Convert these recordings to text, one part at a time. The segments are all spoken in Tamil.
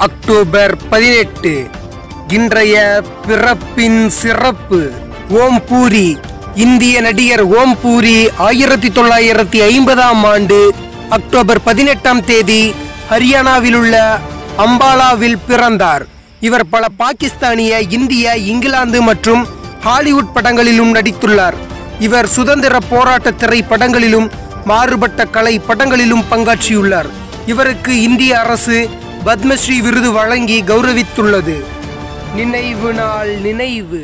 அக்டோபர் பதினெட்டு இன்றைய பிறப்பின் சிறப்பு ஓம் பூரி இந்திய நடிகர் ஓம் பூரி ஆயிரத்தி தொள்ளாயிரத்தி ஐம்பதாம் ஆண்டு அக்டோபர் பதினெட்டாம் தேதி ஹரியானாவில் உள்ள அம்பாலாவில் பிறந்தார் இவர் பல பாகிஸ்தானிய இந்திய இங்கிலாந்து மற்றும் ஹாலிவுட் படங்களிலும் நடித்துள்ளார் இவர் சுதந்திர போராட்ட திரைப்படங்களிலும் மாறுபட்ட கலை படங்களிலும் பங்காற்றியுள்ளார் இவருக்கு இந்திய அரசு பத்மஸ்ரீ விருது வழங்கி கௌரவித்துள்ளது நினைவு நாள் நினைவு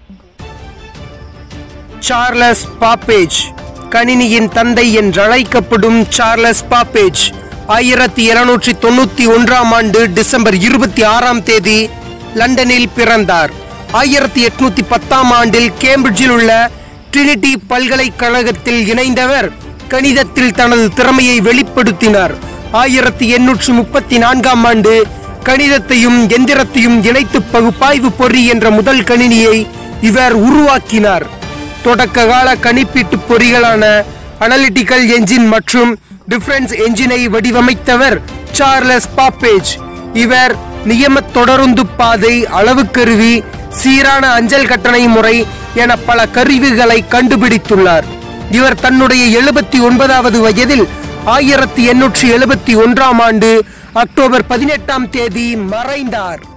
சார்லஸ் பாப்பேஜ் கணினியின் தந்தை என்றழைக்கப்படும் சார்லஸ் பாப்பேஜ் ஆயிரத்தி எழுநூற்றி தொண்ணூத்தி ஒன்றாம் ஆண்டு டிசம்பர் இருபத்தி ஆறாம் தேதி லண்டனில் பிறந்தார் ஆயிரத்தி எட்நூத்தி பத்தாம் ஆண்டில் கேம்பிரிட்ஜில் உள்ள ட்ரினிட்டி பல்கலைக்கழகத்தில் இணைந்தவர் கணிதத்தில் தனது திறமையை வெளிப்படுத்தினார் ஆயிரத்தி எண்ணூற்று முப்பத்தி நான்காம் ஆண்டு கணிதத்தையும் எந்திரத்தையும் இணைத்து பகுப்பாய்வு பொறி என்ற முதல் கணினியை இவர் உருவாக்கினார் தொடக்க கால கணிப்பீட்டு பொறிகளான அனலிட்டிக்கல் என்ஜின் மற்றும் டிஃபரன்ஸ் என்ஜினை வடிவமைத்தவர் சார்லஸ் பாப்பேஜ் இவர் நியம தொடருந்து பாதை அளவு கருவி சீரான அஞ்சல் கட்டணை முறை என பல கருவிகளை கண்டுபிடித்துள்ளார் இவர் தன்னுடைய எழுபத்தி ஒன்பதாவது வயதில் ஆயிரத்தி எண்ணூற்றி எழுபத்தி ஒன்றாம் ஆண்டு அக்டோபர் பதினெட்டாம் தேதி மறைந்தார்